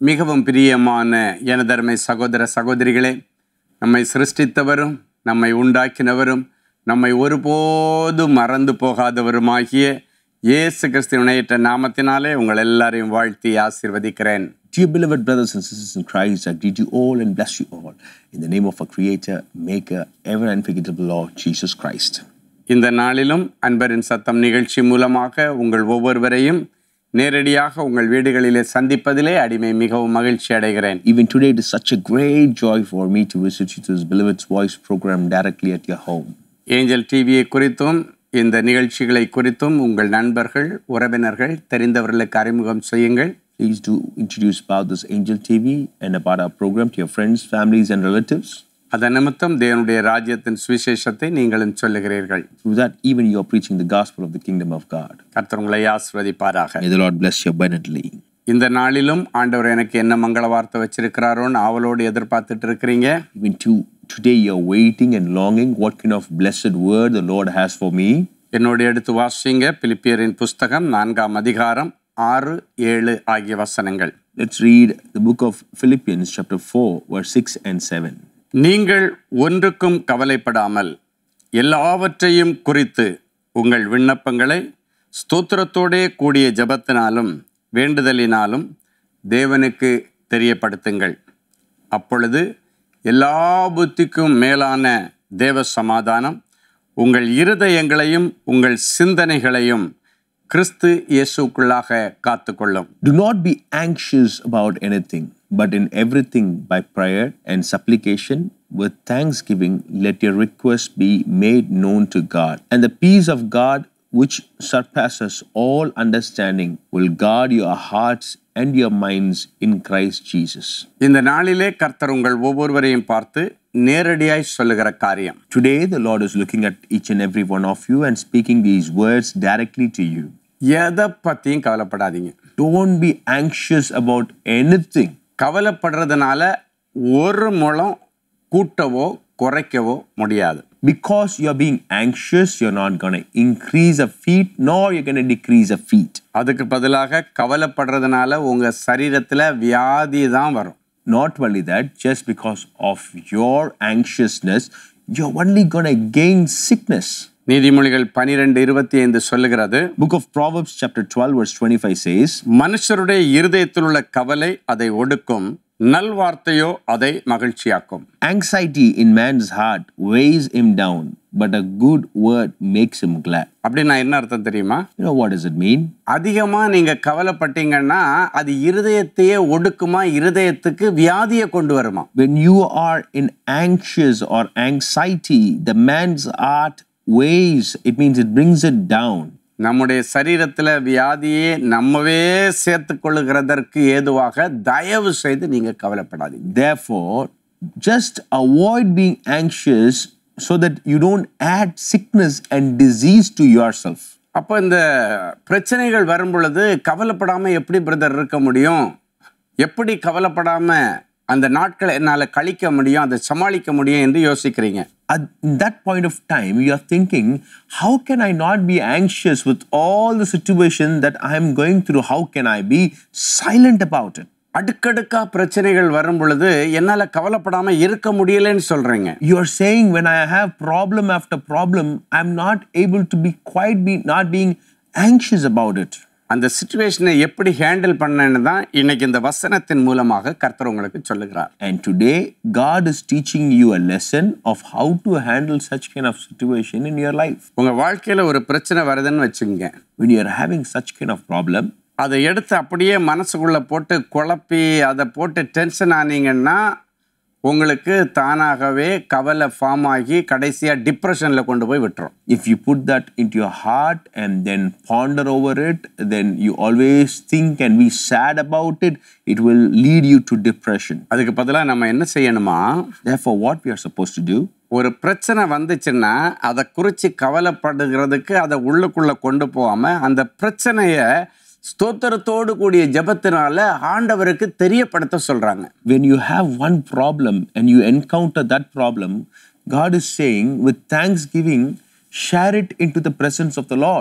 மிகவும் பிரியமான எனதருமை சகோதர சகோதரிகளே நம்மை சிருஷ்டித்தவரும் நம்மை உண்டாக்கினவரும் நம்மை ஒருபோதும் மறந்து போகாதவருமாகிய இயேசு கிறிஸ்துவனையற்ற நாமத்தினாலே உங்கள் எல்லாரையும் வாழ்த்தி ஆசீர்வதிக்கிறேன் Dear beloved brothers and sisters in Christ, I greet you all and bless you all in the name of our Creator, Maker, ever unforgettable Lord Jesus Christ. இந்த நாளிலும் அன்பரின் சத்தம் நிகழ்ச்சி மூலமாக உங்கள் ஒவ்வொருவரையும் நேரடியாக உங்கள் வீடுகளிலே சந்திப்பதிலே அடிமை மிகவும் மகிழ்ச்சி அடைகிறேன் Even today, it is such a great joy for me to visit you to this beloved's voice program directly at your home. Angel டிவியை குறித்தும் இந்த நிகழ்ச்சிகளை குறித்தும் உங்கள் நண்பர்கள் உறவினர்கள் தெரிந்தவர்களுக்கு அறிமுகம் செய்யுங்கள் Please do introduce about this Angel TV and about our program to your friends, families, and relatives. அதன் நிமித்தம் தேவனுடைய ராஜ்யத்தின் சுவிசேஷத்தை நீங்களும் சொல்லுகிறீர்கள் Through that, even you are preaching the gospel of the kingdom of God. கர்த்தர் உங்களை ஆசிர்வதிப்பாராக May the Lord bless you abundantly. இந்த நாளிலும் ஆண்டவர் எனக்கு என்ன மங்கள வார்த்தை வச்சிருக்கிறாரோன்னு அவளோடு எதிர்பார்த்துட்டு இருக்கிறீங்க Even to today, you're waiting and longing what kind of blessed word the Lord has for me. என்னோடு எடுத்து வாசிங்க பிலிப்பியரின் புஸ்தகம் நான்காம் அதிகாரம் ஆறு ஏழு ஆகிய வசனங்கள் Let's read the book of Philippians, chapter 4, verse 6 and 7. நீங்கள் ஒன்றுக்கும் கவலைப்படாமல் எல்லாவற்றையும் குறித்து உங்கள் விண்ணப்பங்களை ஸ்தோத்திரத்தோடே கூடிய ஜெபத்தினாலும் வேண்டுதலினாலும் தேவனுக்கு தெரியப்படுத்துங்கள் அப்பொழுது எல்லா புத்திக்கும் மேலான தேவ சமாதானம் உங்கள் இருதயங்களையும் உங்கள் சிந்தனைகளையும் கிறிஸ்து இயேசுக்குள்ளாக காத்துக்கொள்ளும் Do not be anxious about anything, but in everything by prayer and supplication with thanksgiving, let your requests be made known to God. And the peace of God, which surpasses all understanding, will guard your hearts and your minds in Christ Jesus. இந்த நாளிலே கர்த்தர் உங்கள் ஒவ்வொருவரையும் பார்த்து நேரடியாய் சொல்லுகிற காரியம் Today, the Lord is looking at each and every one of you and speaking these words directly to you. எதை பற்றியும் கவலைப்படாதீங்க Don't be anxious about anything. கவலைப்படுறதுனால ஒரு முழம் கூட்டவோ குறைக்கவோ முடியாது Because you're being anxious, you're not going to increase a feet, nor you're going to decrease a feet. அதுக்கு பதிலாக கவலைப்படுறதுனால உங்கள் சரீரத்தில் வியாதி தான் வரும் Not only that, just because of your anxiousness, you're only going to gain sickness. நீதிமொழிகள் பனிரெண்டு இருபத்தி ஐந்து சொல்லுகிறது Book of Proverbs, chapter 12, verse 25 says, மனுஷருடைய இருதயத்தில் உள்ள கவலை அதை ஒடுக்கும் நல்வார்த்தையோ அதை மகிழ்ச்சியாக்கும் Anxiety in man's heart weighs him down, but a good word makes him glad. அப்படின்னா என்ன அர்த்தம் தெரியுமா You know what does it mean? அதிகமாக நீங்கள் கவலைப்பட்டீங்கன்னா அது இருதயத்தையே ஒடுக்குமா இருதயத்துக்கு வியாதியை கொண்டு வருமா When you are in anxious or anxiety, the man's heart weighs, it means it brings it down. நம்முடைய சரீரத்தில் வியாதியை நம்மவே சேர்த்து கொள்ளுகிறதற்கு ஏதுவாக தயவு செய்து நீங்கள் கவலைப்படாதீங்க Therefore, just avoid being anxious so that you don't add sickness and disease to yourself. அப்போ இந்த பிரச்சனைகள் வரும் பொழுது கவலைப்படாமல் எப்படி பிரதர் இருக்க முடியும் எப்படி கவலைப்படாமல் அந்த நாட்களை என்னால் கழிக்க முடியும் அதை சமாளிக்க முடியும் என்று யோசிக்கிறீங்க At that point of time, you are thinking, how can I not be anxious with all the situation that I am going through? How can I be silent about it? அடுக்கடுக்கா பிரச்சனைகள் வரும் பொழுது என்னால் கவலைப்படாமல் இருக்க முடியலன்னு சொல்கிறீங்க You are saying when I have problem after problem, I'm not able to be quite be not being anxious about it. அந்த சுச்சுவேஷனை எப்படி ஹேண்டில் பண்ணேன்னு தான் இன்னைக்கு இந்த வசனத்தின் மூலமாக கர்த்தர் உங்களுக்கு சொல்லுகிறார் And today, God is teaching you a lesson of how to handle such kind of situation in your life. உங்கள் வாழ்க்கையில் ஒரு பிரச்சனை வருதுன்னு வச்சுக்கோங்க When you are having such kind of problem, அதை எடுத்து அப்படியே மனசுக்குள்ளே போட்டு குழப்பி அதை போட்டு டென்ஷன் ஆனீங்கன்னா உங்களுக்கு தானாகவே கவலை ஃபார்ம் ஆகி கடைசியாக டிப்ரெஷனில் கொண்டு போய் விட்டுரும் if you put that into your heart and then ponder over it, then you always think and be sad about it, it will lead you to depression. அதுக்கு பதிலாக நம்ம என்ன செய்யணுமா Therefore, what we are supposed to do, ஒரு பிரச்சனை வந்துச்சுன்னா அதை குறித்து கவலைப்படுகிறதுக்கு அதை உள்ளுக்குள்ளே கொண்டு போகாமல் அந்த பிரச்சனையை ஸ்தோத்திரத்தோடு கூடிய ஜெபத்தினால ஆண்டவருக்கு தெரியப்படுத்த சொல்கிறாங்க when you have one problem and you encounter that problem, God is saying, with thanksgiving, share it into the presence of the Lord.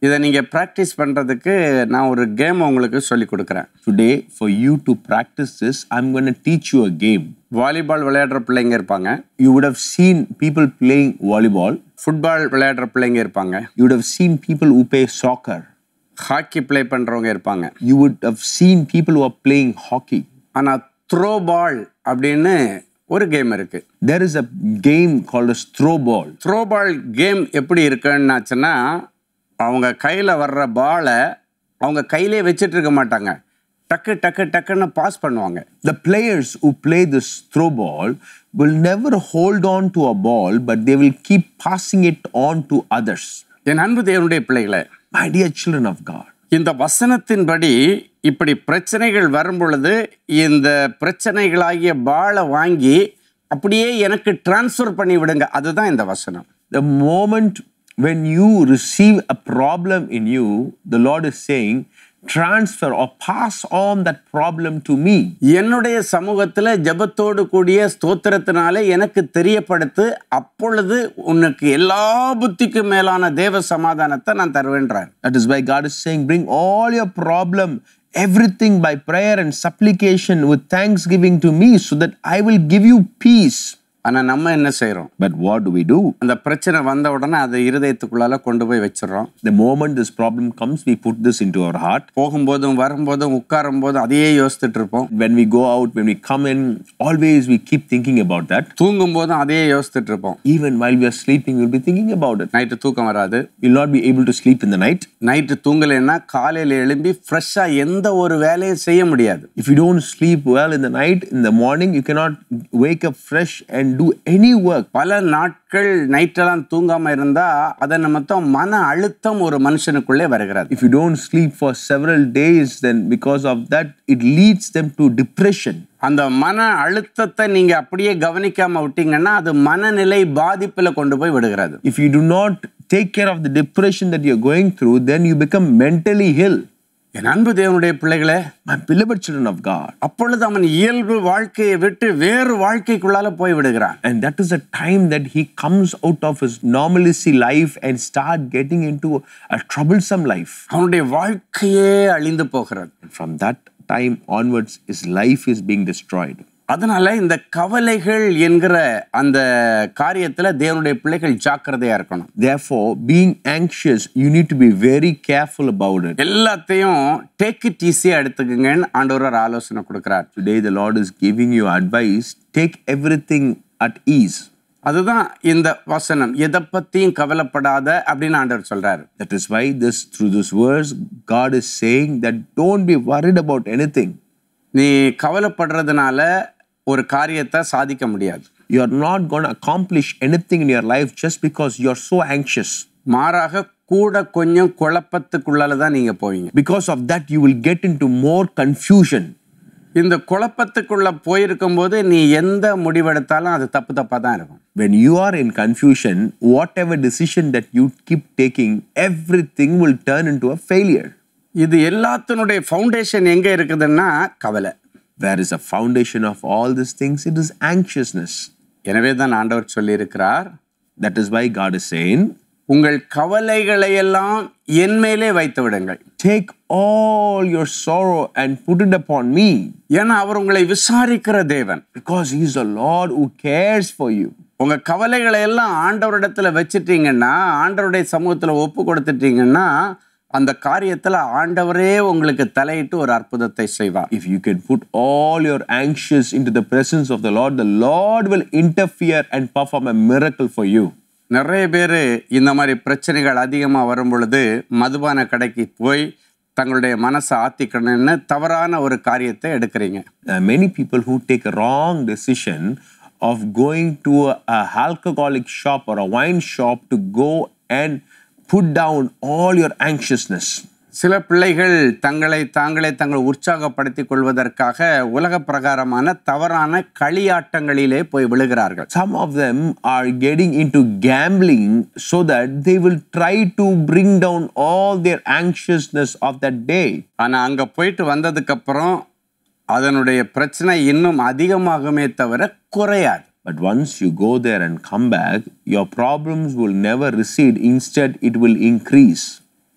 இதை நீங்கள் ப்ராக்டிஸ் பண்ணுறதுக்கு நான் ஒரு கேம் உங்களுக்கு சொல்லி கொடுக்குறேன் Today, for you to practice this, I'm going to teach you a game. Volleyball விளையாடுற பிள்ளைங்க இருப்பாங்க You would have seen people playing volleyball. Football விளையாடுற பிள்ளைங்க இருப்பாங்க You would have seen people who play soccer. Hockey play பண்ணுறவங்க இருப்பாங்க You would have seen people who are playing hockey. ஆனால் throw ball அப்படின்னு ஒரு கேம் இருக்குது There is a game called a throw ball. Throw ball game எப்படி இருக்குன்னாச்சுன்னா அவங்க கையில் வர்ற பாலை அவங்க கையிலே வச்சிட்டு இருக்க மாட்டாங்க டக்கு டக்கு டக்குன்னு பாஸ் பண்ணுவாங்க The players who play this throw ball will never hold on to a ball, but they will keep passing it on to others. என் அன்பு தேவனுடைய பிள்ளைகளே My dear children of God, இந்த வசனத்தின்படி இப்படி பிரச்சனைகள் வரும் பொழுது இந்த பிரச்சனைகளாகிய பாலை வாங்கி அப்படியே எனக்கு டிரான்ஸ்ஃபர் பண்ணி விடுங்க அதுதான் இந்த வசனம் the moment when you receive a problem in you, the Lord is saying, transfer or pass on that problem to me. என்னுடைய சமூகத்தில் ஜெபத்தோடு கூடிய ஸ்தோத்திரத்தினாலே எனக்கு தெரியப்படுத்து அப்பொழுது உனக்கு எல்லா புத்திக்கும் மேலான தேவ சமாதானத்தை நான் தருவேன்றார் That is why God is saying, bring all your problem, everything by prayer and supplication with thanksgiving to me so that I will give you peace. ஆனால் நம்ம என்ன செய்கிறோம் But what do we do? அந்த பிரச்சனை வந்த உடனே அதை இருதயத்துக்குள்ளால கொண்டு போய் வச்சிடறோம் The moment this problem comes, we put this into our heart. போகும்போதும் வரும்போதும் உட்காரும் போதும் அதையே யோசித்துட்டு இருப்போம் When we go out, when we come in, always we keep thinking about that. தூங்கும் போதும் அதையே யோசித்துட்டு இருப்போம் Even while we are sleeping, we'll be thinking about it. Night தூக்கம் வராது You'll not be able to sleep in the night. Night தூங்கலைன்னா காலையில் எழும்பி ஃப்ரெஷ்ஷாக எந்த ஒரு வேலையும் செய்ய முடியாது If you don't sleep well in the night, in the morning, you cannot wake up fresh and do any work. பல நாட்கள் நைட்டெல்லாம் தூங்காம இருந்தா அதை நிமித்தம் மன அழுத்தம் ஒரு மனுஷனுக்குள்ளே வருகிறது If you don't sleep for several days, then because of that, it leads them to depression. அந்த மன அழுத்தத்தை நீங்க அப்படியே கவனிக்காம விட்டீங்கன்னா அது மனநிலை பாதிப்புல கொண்டு போய் விடுகிறது If you do not take care of the depression that you're going through, then you become mentally ill. என் அன்பு தேவனுடைய பிள்ளைகளே My beloved children of God. அப்பொழுது அவன் இயல்பு வாழ்க்கையை விட்டு வேறு வாழ்க்கைக்குள்ளால போய் விடுகிறான் And that is a time that he comes out of his normalcy life and start getting into a troublesome life. அவனுடைய வாழ்க்கையே அழிந்து போகிறது And from that time onwards, his life is being destroyed. அதனால இந்த கவலைகள் என்கிற அந்த காரியத்துல தேவனுடைய பிள்ளைகள் ஜாக்கிரதையா இருக்கணும் Therefore, being anxious, you need to be very careful about it. எல்லாத்தையும் டேக் இட் ஈஸியா எடுத்துக்கங்கன்னு ஆண்டவர் ஒரு ஆலோசனை கொடுக்கிறார் Today, the Lord is giving you advice take everything at ease. அதுதான் இந்த வசனம் எதை பத்தியும் கவலைப்படாத அப்படின்னு ஆண்டவர் சொல்றாரு That is why this through this verse, God is saying that don't be worried about anything. நீ கவலைப்படுறதுனால ஒரு காரியத்தை சாதிக்க முடியாது You're not going to accomplish anything in your life just because you're so anxious. மாறாக கூட கொஞ்சம் குழப்பத்துக்குள்ளால தான் நீங்க போவீங்க Because of that, you will get into more confusion. இந்த குழப்பத்துக்குள்ள போயிருக்கும் போது நீ எந்த முடிவெடுத்தாலும் அது தப்பு தப்பா தான் இருக்கும் When you are in confusion, whatever decision that you keep taking, everything will turn into a failure. இது எல்லாத்தினுடைய ஃபவுண்டேஷன் எங்க இருக்குதுன்னா கவலை Where is the foundation of all these things? It is anxiousness. எனவே தான் ஆண்டவர் சொல்லியிருக்கிறார் That is why God is saying, உங்கள் கவலைகளை எல்லாம் என் மேலே வைத்து விடுங்கள் Take all your sorrow and put it upon me, ஏன்னா அவர் உங்களை விசாரிக்கிற தேவன் because He is the Lord who cares for you. உங்க கவலைகளை எல்லாம் ஆண்டவரிடத்துல வச்சிட்டீங்கன்னா ஆண்டவருடைய சமூகத்துல ஒப்பு கொடுத்துட்டீங்கன்னா அந்த காரியத்துல ஆண்டவரே உங்களுக்கு தலையிட்டு ஒரு அற்புதத்தை செய்வார் If you can put all your anxious into the presence of the Lord, the Lord will interfere and perform a miracle for you. நிறைய பேர் இந்த மாதிரி பிரச்சனைகள் அதிகமாக வரும் பொழுது மதுபான கடைக்கு போய் தங்களுடைய மனசை ஆத்திக்கணும்னு தவறான ஒரு காரியத்தை எடுக்கிறீங்க There are many people who take a wrong decision of going to a, a alcoholic shop or a wine shop to go and put down all your anxiousness. சில பிள்ளைகள் தங்களை தாங்களே தங்களை உற்சாகப்படுத்திக் கொள்வதற்காக உலக பிரகாரமான தவறான களியாட்டங்களிலே போய் விழுகிறார்கள் Some of them are getting into gambling so that they will try to bring down all their anxiousness of that day. ஆனா அங்க போயிட்டு வந்ததுக்கு அப்புறம் அதனுடைய பிரச்சனை இன்னும் அதிகமாகுமே தவிர குறையாது But once you go there and come back, your problems will never recede. Instead, it will increase.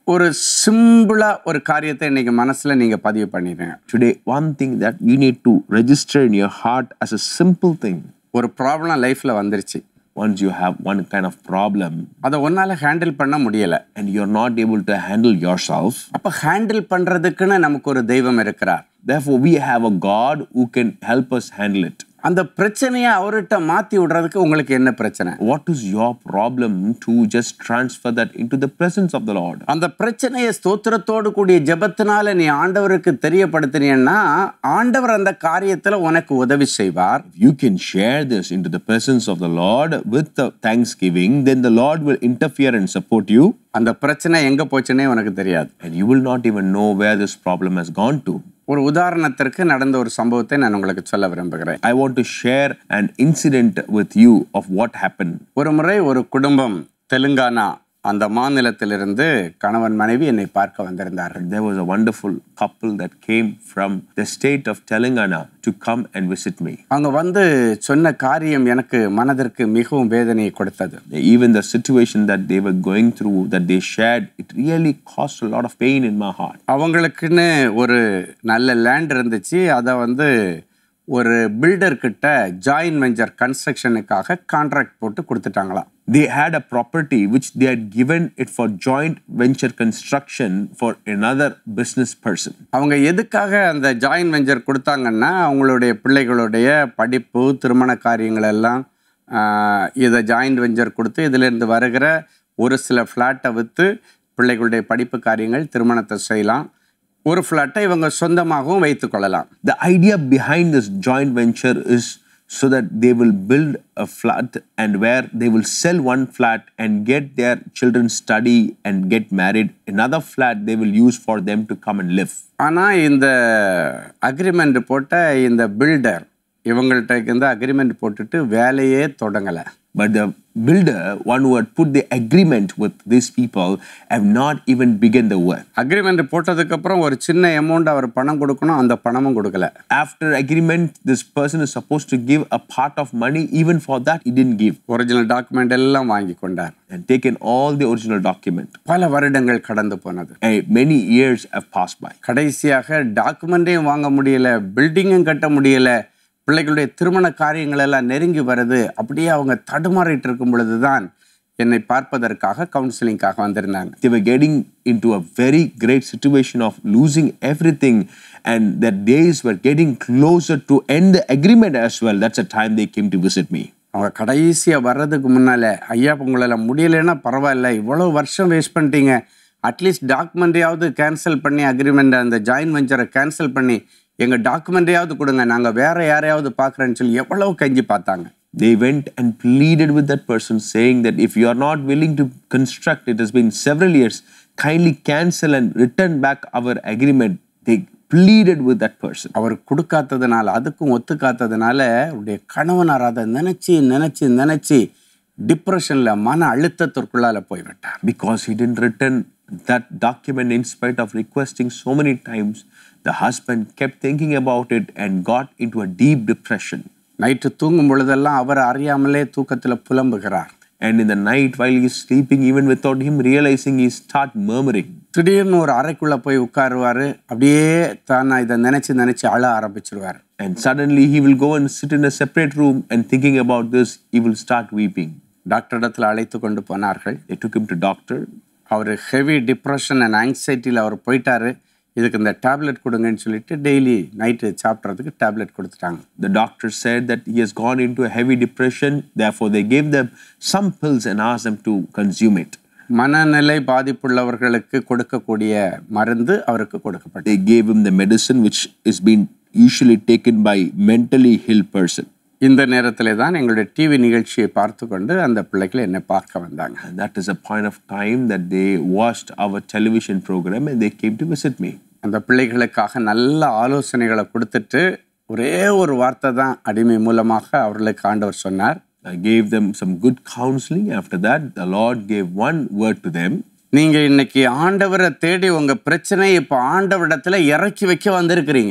ஒரு சிம்பிளா ஒரு காரியத்தை இன்னைக்கு மனசுல நீங்க பதிவு பண்ணிடுங்க Today, one thing that you need to register in your heart as a simple thing. ஒரு ப்ராப்ளம் லைஃப்ல வந்துருச்சு Once you have one kind of problem அதை ஒன்னால ஹேண்டில் பண்ண முடியல and you're not able to handle yourself, அப்ப handle பண்றதுக்குன்னு நமக்கு ஒரு தெய்வம் இருக்கிறார் therefore, we have a God who can help us handle it. அந்த பிரச்சனையை அவர்கிட்ட மாத்தி விடுறதுக்கு உங்களுக்கு என்ன பிரச்சனை What is your problem to just transfer that into the presence of the Lord? அந்த பிரச்சனையை ஸ்தோத்திரத்தோடு கூடிய ஜெபத்தினால நீ ஆண்டவருக்கு தெரியப்படுத்தினீன்னா ஆண்டவர் அந்த காரியத்துல உனக்கு உதவி செய்வார் If you can share this into the presence of the Lord with the thanksgiving, then the Lord will interfere and support you, அந்த பிரச்சனை எங்க போச்சுன்னே உனக்கு தெரியாது and you will not even know where this problem has gone to. ஒரு உதாரணத்திற்கு நடந்த ஒரு சம்பவத்தை நான் உங்களுக்கு சொல்ல விரும்புகிறேன் I want to share an incident with you of what happened. ஒரு முறை ஒரு குடும்பம் தெலுங்கானா அந்த மாநிலத்திலிருந்து கணவன் மனைவி என்னை பார்க்க வந்திருந்தார்கள் There was a wonderful couple that came from the state of Telangana to come and visit me. அவங்க வந்து சொன்ன காரியம் எனக்கு மனதிற்கு மிகவும் வேதனையை கொடுத்தது Even the situation that they were going through, that they shared, it really caused a lot of pain in my heart. அவங்களுக்குன்னு ஒரு நல்ல லேண்ட் இருந்துச்சு அதை வந்து ஒரு பில்டர் கிட்ட ஜாயின் வெஞ்சர் கன்ஸ்ட்ரக்ஷனுக்காக கான்ட்ராக்ட் போட்டு கொடுத்துட்டாங்களாம் They had a property which they had given it for joint venture construction for another business person. அவங்க எதுக்காக அந்த ஜாயின் வெஞ்சர் கொடுத்தாங்கன்னா அவங்களுடைய பிள்ளைகளுடைய படிப்பு திருமண காரியங்கள் எல்லாம் ஆஹ், இதை ஜாயின்ட் வெஞ்சர் கொடுத்து இதிலிருந்து வருகிற ஒரு சில ஃப்ளாட்டை விற்று பிள்ளைகளுடைய படிப்பு காரியங்கள் திருமணத்தை செய்யலாம் ஒரு ஃப்ளாட்டை இவங்க சொந்தமாகவும் வைத்து கொள்ளலாம் The idea behind this joint venture is so that they will build a flat and where they will sell one flat and get their children study and get married. Another flat they will use for them to come and live. ஆனால் இந்த agreement போட்ட இந்த filter இவங்கள்ட்ட இந்த agreement போட்டுட்டு வேலையே தொடங்கலை But the builder, one who had put the agreement with these people, have not even begun the work. Agreement போட்டதுக்கப்புறம் ஒரு சின்ன அமௌண்ட் அவர் பணம் கொடுக்கணும் அந்த பணமும் கொடுக்கல After agreement, this person is supposed to give a part of money. Even for that, he didn't give original document எல்லாம் வாங்கி கொண்டார் and taken all the original document. பல வருடங்கள் கடந்து போனது And many years have passed by. கடைசியாக டாக்குமெண்ட்டையும் வாங்க முடியல பில்டிங்கும் கட்ட முடியல பிள்ளைகளுடைய திருமண காரியங்கள் எல்லாம் நெருங்கி வருது அப்படியே அவங்க தடுமாறிட்டு இருக்கும் பொழுதுதான் என்னை பார்ப்பதற்காக கவுன்சிலிங்காக வந்திருந்தாங்க They were getting into a very great situation of losing everything, and their days were getting closer to end the agreement as well. That's the time they came to visit me. அவங்க கடைசியாக வர்றதுக்கு முன்னால ஐயா உங்களால் முடியலைன்னா பரவாயில்ல இவ்வளோ வருஷம் வேஸ்ட் பண்ணிட்டீங்க அட்லீஸ்ட் டாக்குமெண்ட்டையாவது கேன்சல் பண்ணி அக்ரிமெண்ட் அந்த ஜாயின் வெஞ்சரை கேன்சல் பண்ணி எங்கள் டாக்குமெண்ட்டையாவது கொடுங்க நாங்கள் வேற யாரையாவது பார்க்குறேன்னு சொல்லி எவ்வளோ கஞ்சி பார்த்தாங்க They went and pleaded with that person, saying that if you are not willing to construct, it has been several years, kindly cancel and return back our agreement. They pleaded with that person. அவர் கொடுக்காததுனால அதுக்கும் ஒத்துக்காததுனால அவருடைய கணவனார் அதை நினச்சி நினச்சி நினச்சி டிப்ரெஷனில் மன அழுத்தத்திற்குள்ளால போய்விட்டார் Because he didn't return that document in spite of requesting so many times, the husband kept thinking about it and got into a deep depression. Night தூங்கும் பொழுதெல்லாம் அவர் அறியாமலே தூக்கத்தில் புலம்புகிறார் And in the night, while he is sleeping, even without him realizing, he start murmuring. திடீர்னு ஒரு அறைக்குள்ளே போய் உட்காருவார் அப்படியே தான் இதை நினச்சி நினச்சி அழ ஆரம்பிச்சிருவார் And suddenly he will go and sit in a separate room and thinking about this, he will start weeping. Doctor இடத்துல அழைத்து கொண்டு போனார்கள் They took him to doctor. அவர் ஹெவி டிப்ரெஷன் அண்ட் ஆங்ஸைட்டியில் அவர் போயிட்டாரு இதுக்கு இந்த டேப்லெட் கொடுங்கன்னு சொல்லிட்டு டெய்லி நைட்டு சாப்பிட்றதுக்கு டேப்லெட் கொடுத்துட்டாங்க The doctor said that he has gone into a heavy depression. Therefore, they gave them some pills and asked them to consume it. மனநிலை பாதிப்புள்ளவர்களுக்கு கொடுக்கக்கூடிய மருந்து அவருக்கு கொடுக்கப்பட்டது They gave him the medicine which is being usually taken by mentally ill person. இந்த நேரத்திலே தான் எங்களுடைய TV நிகழ்ச்சியை பார்த்து கொண்டு அந்த பிள்ளைகள் என்னை பார்க்க வந்தாங்க And that is a point of time that they watched our television program and they came to visit me. அந்த பிள்ளைகளுக்காக நல்ல ஆலோசனைகளை கொடுத்துட்டு ஒரே ஒரு வார்த்தை தான் அடிமை மூலமாக அவர்களுக்கு ஆண்டவர் சொன்னார் I gave them some good counseling. After that, the Lord gave one word to them. நீங்க இன்னைக்கு ஆண்டவரை தேடி உங்க பிரச்சனையை இப்போ ஆண்டவரிடத்துல இறக்கி வைக்க வந்திருக்கிறீங்க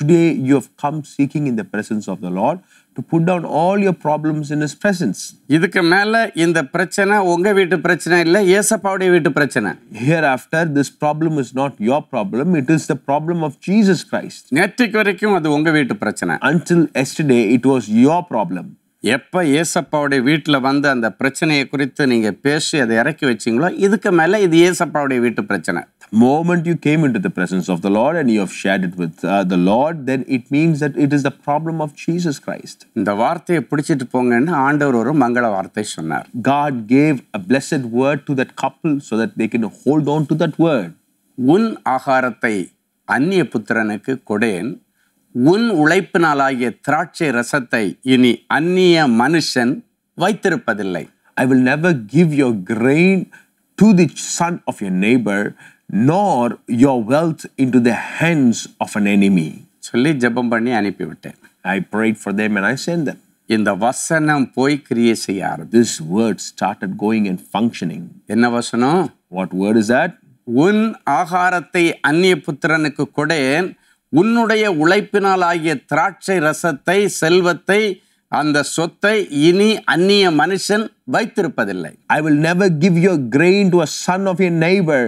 today you have come seeking in the presence of the Lord to put down all your problems in His presence. இதுக்கு மேல இந்த பிரச்சனை உங்க வீட்டு பிரச்சனை இல்லை ஏசப்பாவுடைய வீட்டு பிரச்சனை Hereafter, this problem is not your problem, it is the problem of Jesus Christ. நேற்றுக்கு வரைக்கும் அது உங்க வீட்டு பிரச்சனை Until yesterday, it was your problem. எப்ப ஏசப்பாவுடைய வீட்டுல வந்து அந்த பிரச்சனையை குறித்து நீங்க பேசி அதை இறக்கி வச்சீங்களோ இதுக்கு மேல இது ஏசப்பாவுடைய வீட்டு பிரச்சனை The moment you came into the presence of the Lord and you have shared it with uh, the Lord, then it means that it is the problem of Jesus Christ. இந்த வார்த்தையை பிடிச்சிட்டு போங்கன்னு ஆண்டவர் ஒரு மங்கள வார்த்தை சொன்னார் God gave a blessed word to that couple so that they can hold on to that word. உன் ஆகாரத்தை அந்நிய புத்திரனுக்கு கொடேன் உன் உழைப்பினாலாகிய திராட்சை ரசத்தை இனி அந்நிய மனுஷன் வைத்திருப்பதில்லை I will never give your grain to the son of your neighbor, nor your wealth into the hands of an enemy. சொல்லி ஜெபம் பண்ணி அனுப்பிவிட்டேன் I prayed for them and I sent them. இந்த வசனம் போய் கிரியை செய்ய ஆரம்பி This word started going and functioning. என்ன வசனம் What word is that? உன் ஆகாரத்தை அந்நிய புத்திரனுக்கு கொடேன் உன்னுடைய உழைப்பினால் ஆகிய திராட்சை ரசத்தை செல்வத்தை அந்த சொத்தை இனி அந்நிய மனுஷன் வைத்திருப்பதில்லை I will never give your grain to a son of your neighbor,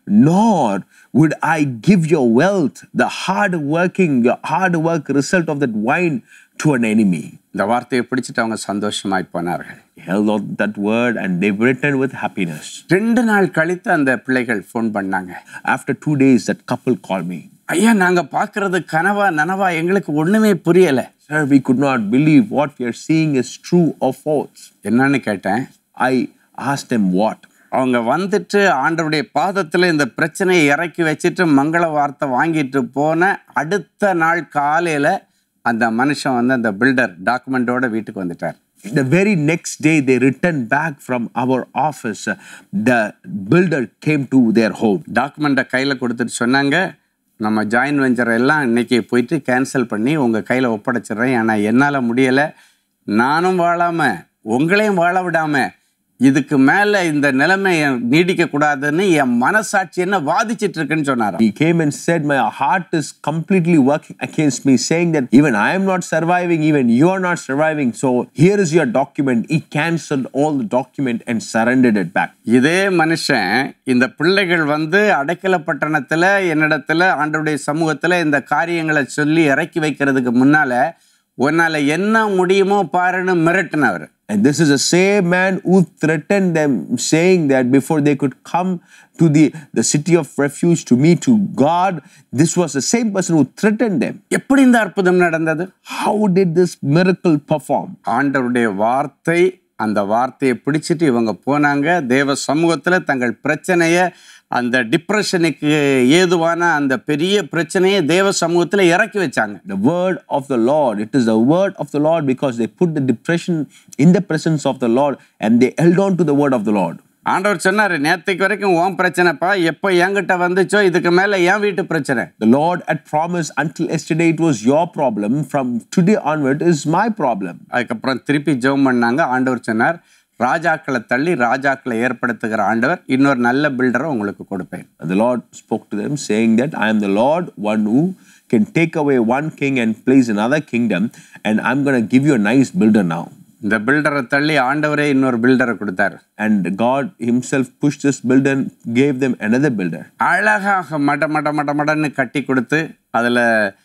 nor would I give your wealth, the hard working, your hard work result of that wine to an enemy. இந்த வார்த்தையை பிடிச்சிட்டு அவங்க சந்தோஷமாய் போனார்கள் He held on to that word and they returned with happiness. ரெண்டு நாள் கழித்து அந்த பிள்ளைகள் ஃபோன் பண்ணாங்க After two days, that couple called me. ஐயா நாங்க பார்க்கறது கனவா நனவா எங்களுக்கு ஒண்ணுமே புரியல Sir, we could not believe what we are seeing is true or false. என்னன்னு கேட்டேன் I asked them what. அவங்க வந்துட்டு ஆண்டவருடைய பாதத்தில் இந்த பிரச்சனையை இறக்கி வச்சுட்டு மங்கள வார்த்தை வாங்கிட்டு போன அடுத்த நாள் காலையில் அந்த மனுஷன் வந்து அந்த பில்டர் டாக்குமெண்ட்டோட வீட்டுக்கு வந்துட்டார் The very next day, they returned back from our office. The builder came to their home. டாக்குமெண்ட்டை கையில் கொடுத்துட்டு சொன்னாங்க நம்ம ஜாயின் வெஞ்சர் எல்லாம் இன்னைக்கு போயிட்டு கேன்சல் பண்ணி உங்கள் கையில் ஒப்படைச்சிடுறேன் ஏன்னா என்னால் முடியலை நானும் வாழாமல் உங்களையும் வாழ விடாமல் இதுக்கு மேலே இந்த நிலைமை நீடிக்கக்கூடாதுன்னு என் மனசாட்சி என்ன வாதிச்சிட்டு இருக்குன்னு சொன்னாராம் He came and said, My heart is completely working against me, saying that even I am not surviving, even you are not surviving. So here is your document. He cancelled all the document and surrendered it back. இதே மனுஷன் இந்த பிள்ளைகள் வந்து அடைக்கல பட்டணத்தில் என்னிடத்துல ஆண்டவருடைய சமூகத்தில் இந்த காரியங்களை சொல்லி இறக்கி வைக்கிறதுக்கு முன்னால உன்னால என்ன முடியுமோ பாருன்னு மிரட்டினவர் And this is the same man who threatened them, saying that before they could come to the, the city of refuge to meet to God, this was the same person who threatened them. எப்படி இந்த அற்புதம் நடந்தது How did this miracle perform? ஆண்டவருடைய வார்த்தை அந்த வார்த்தையை பிடிச்சிட்டு இவங்க போனாங்க தேவ சமூகத்தில் தங்கள் பிரச்சனையை அந்த டிப்ரெஷனுக்கு ஏதுவான அந்த பெரிய பிரச்சனையை தேவ சமூகத்தில் இறக்கி வச்சாங்க The word of the Lord. It is the word of the Lord because they put the depression in the presence of the Lord and they held on to the word of the Lord. ஆண்டவர் சொன்னார் நேற்றுக்கு வரைக்கும் உன் பிரச்சனைப்பா எப்போ என்கிட்ட வந்துச்சோ இதுக்கு மேலே என் வீட்டு பிரச்சனை The Lord had promised until yesterday it was your problem. From today onward is my problem. அதுக்கப்புறம் திருப்பி ஜெபம் பண்ணாங்க ஆண்டவர் சொன்னார் ராஜாக்களை தள்ளி ராஜாக்களை ஏற்படுத்துகிற ஆண்டவர் இன்னொரு நல்ல பில்டரை உங்களுக்கு கொடுப்பேன் And the Lord spoke to them, saying that I am the Lord, one who can take away one king and place another kingdom, and I'm going to give you a nice builder now. இந்த பில்டரை தள்ளி ஆண்டவரே இன்னொரு பில்டரை கொடுத்தாரு And God Himself pushed this builder and gave them another builder. அழகாக மட மட மட மடன்னு கட்டி கொடுத்து அதில்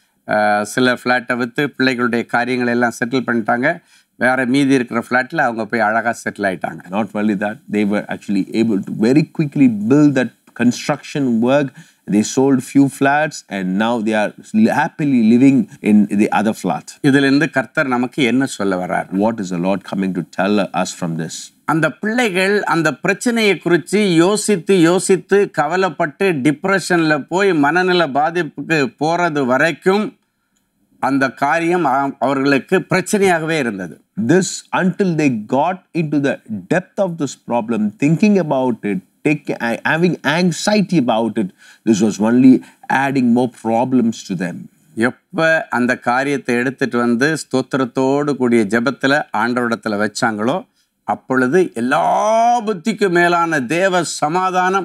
சில ஃப்ளாட்டை விற்று பிள்ளைகளுடைய காரியங்களை எல்லாம் செட்டில் பண்ணிட்டாங்க வேற மீதி இருக்கிற ஃப்ளாட்டில் அவங்க போய் அழகாக செட்டில் ஆயிட்டாங்க Not only that, they were actually able to very quickly build that construction work. They sold few flats and now they are happily living in the other flat. இதிலிருந்து கர்த்தர் நமக்கு என்ன சொல்ல வர்றார் What is the Lord coming to tell us from this? அந்த பிள்ளைகள் அந்த பிரச்சனையை குறித்து யோசித்து யோசித்து கவலைப்பட்டு டிப்ரெஷனில் போய் மனநல பாதிப்புக்கு போகிறது வரைக்கும் அந்த காரியம் அவ- அவர்களுக்கு பிரச்சனையாகவே இருந்தது This until they got into the depth of this problem, thinking about it, take, having anxiety about it, this was only adding more problems to them. எப்போ அந்த காரியத்தை எடுத்துட்டு வந்து ஸ்தோத்திரத்தோடு கூடிய ஜெபத்தில் ஆண்டவரிடத்தில் வச்சாங்களோ அப்பொழுது எல்லா புத்திக்கும் மேலான தேவ சமாதானம்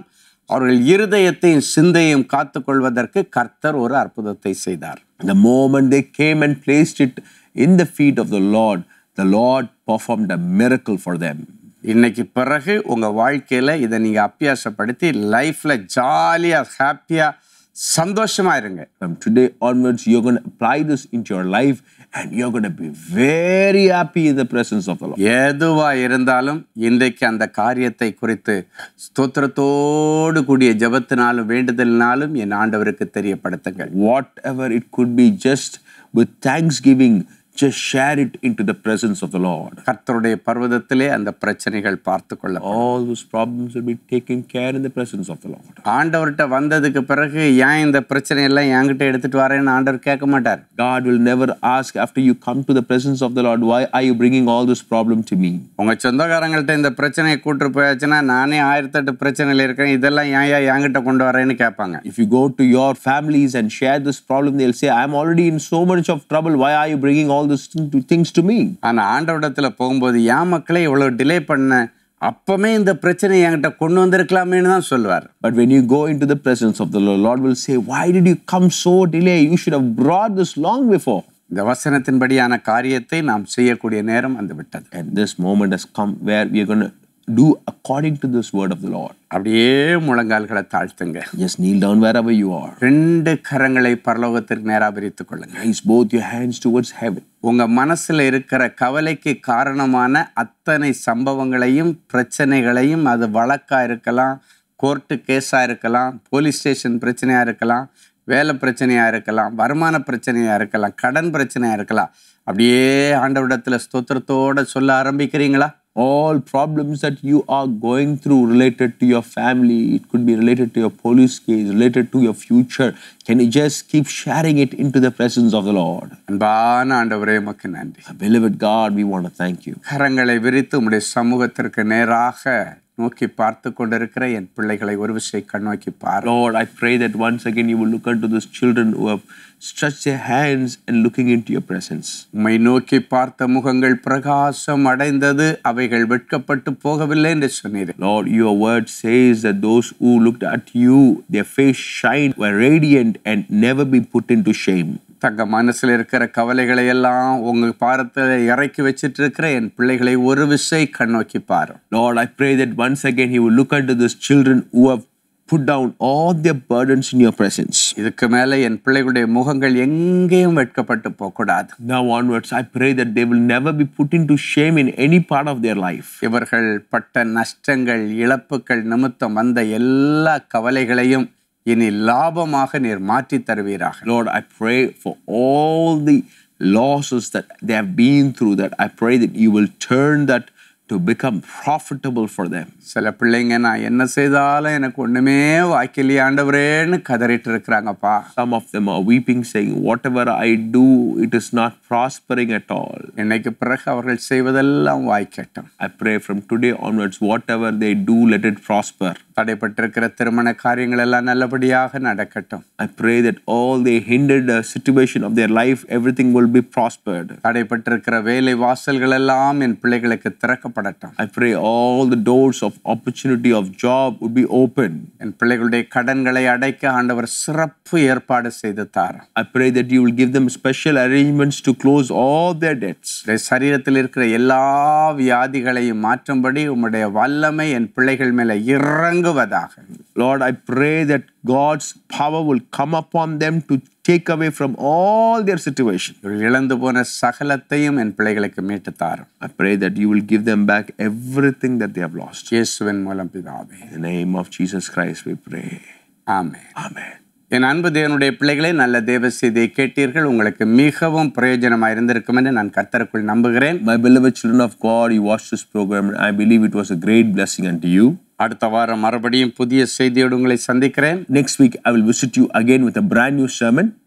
அவர்கள் இருதயத்தையும் சிந்தையும் காத்துக்கொள்வதற்கு கர்த்தர் ஒரு அற்புதத்தை செய்தார் The moment they came and placed it in the feet of the Lord, the Lord performed a miracle for them. இன்னைக்கு பிறகு உங்க வாழ்க்கையில இதை நீங்க அபியாசப்படுத்தி லைஃப்ல ஜாலியா ஹாப்பியா சந்தோஷமா இருங்க From today onwards, you're going to apply this into your life and you're going to be very happy in the presence of the Lord. எதுவா இருந்தாலும் இன்றைக்கு அந்த காரியத்தை குறித்து ஸ்தோத்திரத்தோடு கூடிய ஜெபத்தினாலும் வேண்டுதலினாலும் என் ஆண்டவருக்கு தெரியப்படுத்துங்கள் Whatever it could be, just with thanksgiving, just share it into the presence of the Lord. கர்த்தருடைய பர்வதத்திலே அந்த பிரச்சனைகள் பார்த்து கொள்ள All those problems will be taken care in the presence of the Lord. ஆண்டவர்கிட்ட வந்ததுக்கு பிறகு ஏன் இந்த பிரச்சனை எல்லாம் என்கிட்ட எடுத்துட்டு வரேன்னு ஆண்டவர் கேட்க மாட்டார் God will never ask after you come to the presence of the Lord, why are you bringing all this problem to me? உங்க சொந்தக்காரங்கள்ட்ட இந்த பிரச்சனையை கூட்டு போயாச்சுன்னா நானே ஆயிரத்தெட்டு பிரச்சனையில் இருக்கேன் இதெல்லாம் ஏன் ஏன் என்கிட்ட கொண்டு வரேன்னு கேட்பாங்க If you go to your families and share this problem, they'll say, I'm already in so much of trouble. Why are you bringing all these thing- to- things to me? ஆனா ஆண்டவரிடத்துல போகும்போது என் மக்களை இவ்வளவு டிலே பண்ண அப்பமே இந்த பிரச்சனை என்கிட்ட கொண்டு வந்திருக்கலாமேன்னு தான் சொல்லுவார் But when you go into the presence of the Lord, Lord will say, Why did you come so delay? You should have brought this long before. இந்த வசனத்தின்படியான காரியத்தை நாம் செய்யக்கூடிய நேரம் வந்து விட்டது And this moment has come where we are going to do according to this word of the Lord. அப்படியே முழங்கால்களை தாழ்த்துங்க Just kneel down wherever you are. ரெண்டு கரங்களை பரலோகத்திற்கு நேரா விரித்துக் கொள்ளுங்க Raise both your hands towards heaven. உங்க மனசுல இருக்கிற கவலைக்கு காரணமான அத்தனை சம்பவங்களையும் பிரச்சனைகளையும் அது வழக்கா இருக்கலாம் கோர்ட்டு கேஸா இருக்கலாம் போலீஸ் ஸ்டேஷன் பிரச்சனையா இருக்கலாம் வேலை பிரச்சனையா இருக்கலாம் வருமான பிரச்சனையா இருக்கலாம் கடன் பிரச்சனையா இருக்கலாம் அப்படியே ஆண்டவரிடத்துல ஸ்தோத்திரத்தோட சொல்ல ஆரம்பிக்கிறீங்களா All problems that you are going through related to your family, it could be related to your police case, related to your future. Can you just keep sharing it into the presence of the Lord? அன்பான ஆண்டவரே உமக்கு நன்றி Beloved God, we want to thank you. கரங்களை விரித்து உம்முடைய சமூகத்திற்கு நேராக நோக்கி பார்த்து கொண்டிருக்கிற என் பிள்ளைகளை ஒரு விஷயம் கண்ணோக்கி பார் Lord, I pray that once again you will look unto those children who have stretched their hands and looking into your presence. உம்மை நோக்கி பார்த்த முகங்கள் பிரகாசம் அடைந்தது அவைகள் வெட்கப்பட்டு போகவில்லை என்று சொன்னீர் Lord, your word says that those who looked at you, their face shined, were radiant, and never be put into shame. தங்க மனசுல இருக்கிற கவலைகளை எல்லாம் உங்க பாரத்தில் இறக்கி வச்சிட்டு இருக்கிற என் பிள்ளைகளை ஒரு விசை கண்ணோக்கி பாரு Lord, I pray that once again He will look unto those children who have put down all their burdens in your presence. இதுக்கு மேல என் பிள்ளைகளுடைய முகங்கள் எங்கேயும் வெட்கப்பட்டு போகக்கூடாது Now onwards, I pray that they will never be put into shame in any part of their life. இவர்கள் பட்ட நஷ்டங்கள் இழப்புகள் நிமித்தம் வந்த எல்லா கவலைகளையும் இனி லாபமாக நீர் மாற்றி தருவீராக Lord, I pray for all the losses that they have been through, that I pray that you will turn that to become profitable for them. சில பிள்ளைங்க நான் என்ன செய்தாலும் எனக்கு ஒண்ணுமே வாய்க்கலையே ஆண்டவரேன்னு கதறிட்டு இருக்கிறாங்கப்பா Some of them are weeping, saying, Whatever I do, it is not prospering at all. இன்னைக்கு பிறகு அவர்கள் செய்வதெல்லாம் வாய்க்கட்டும் I pray from today onwards, whatever they do, let it prosper. தடைப்பட்டிருக்கிற திருமண காரியங்கள் எல்லாம் நல்லபடியாக நடக்கட்டும் I pray that all the hindered uh, situation of their life, everything will be prospered. தடைப்பட்டிருக்கிற வேலை வாசல்கள் எல்லாம் என் பிள்ளைகளுக்கு திறக்கப்படட்டும் I pray all the doors of opportunity of job would be open. என் பிள்ளைகளுடைய கடன்களை அடைக்க ஆண்டவர் சிறப்பு ஏற்பாடு செய்து தாரும் I pray that you will give them special arrangements to close all their debts. உடைய சரீரத்தில் இருக்கிற எல்லா வியாதிகளையும் மாற்றும்படி உம்முடைய வல்லமை என் பிள்ளைகள் மேல இறங்குவதாக Lord, I pray that God's power will come upon them to take away from all their situation. இவர்கள் இழந்து போன சகலத்தையும் என் பிள்ளைகளுக்கு மீட்டு தாரும் I pray that you will give them back everything that they have lost. இயேசுவின் மூலம் பிதாவே In the name of Jesus Christ, we pray. Amen Amen. என் அன்பு தேவனுடைய பிள்ளைகளே நல்ல தேவ செய்தியை கேட்டீர்கள் உங்களுக்கு மிகவும் பிரயோஜனமாக இருந்திருக்கும் என்று நான் கர்த்தருக்குள் நம்புகிறேன் My beloved children of God, you watched this program, and I believe it was a great blessing unto you. அடுத்த வாரம் மறுபடியும் புதிய செய்தியோடு உங்களை சந்திக்கிறேன் Next week, I will visit you again with a brand new sermon.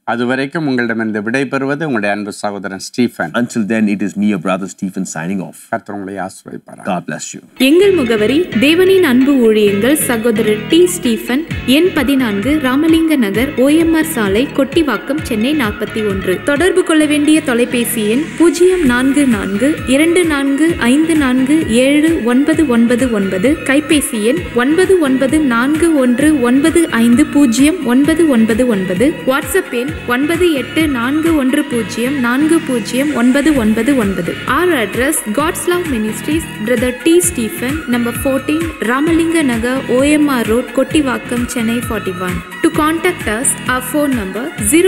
அதுவரைக்கும் உங்களிடமிருந்து விடைபெறுவது உங்களுடைய அன்பு சகோதரன் Stephen Until then, it is me, your brother Stephen, signing off. கர்த்தர் உங்களை ஆசிர்வதிப்பாரா God bless you. எங்கள் முகவரி தேவனின் அன்பு ஊழியங்கள் சகோதரர் டி ஸ்டீஃபன் எண் பதினான்கு ராமலிங்க நகர் ஓஎம்ஆர் சாலை கொட்டிவாக்கம் சென்னை நாற்பத்தி ஒன்று தொடர்பு கொள்ள வேண்டிய தொலைபேசி எண் பூஜ்ஜியம் நான்கு நான்கு இரண்டு நான்கு ஐந்து நான்கு ஏழு ஒன்பது ஒன்பது ஒன்பது கைபேசி எண் ஒன்பது ஒன்பது நான்கு ஒன்று ஒன்பது ஐந்து பூஜ்ஜியம் ஒன்பது ஒன்பது ஒன்பது வாட்ஸ்அப் எண் ஒன்பது எட்டு நான்கு ஒன்று பூஜ்ஜியம் நான்கு பூஜ்ஜியம் ஒன்பது ஒன்பது ஒன்பது Our address God's Love Ministries, Brother T. Stephen, number 14, Ramalinga Nagar, OMR Road, Kottivakkam, Chennai 41. To contact us, our phone number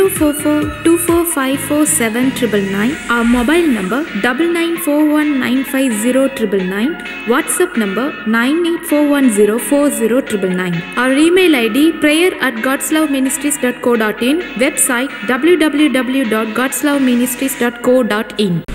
044-2454-7999, our mobile number 9941950999, WhatsApp number 9841040999. Our email ID prayer at godsloveministries.co.in, website www.godsloveministries.co.in.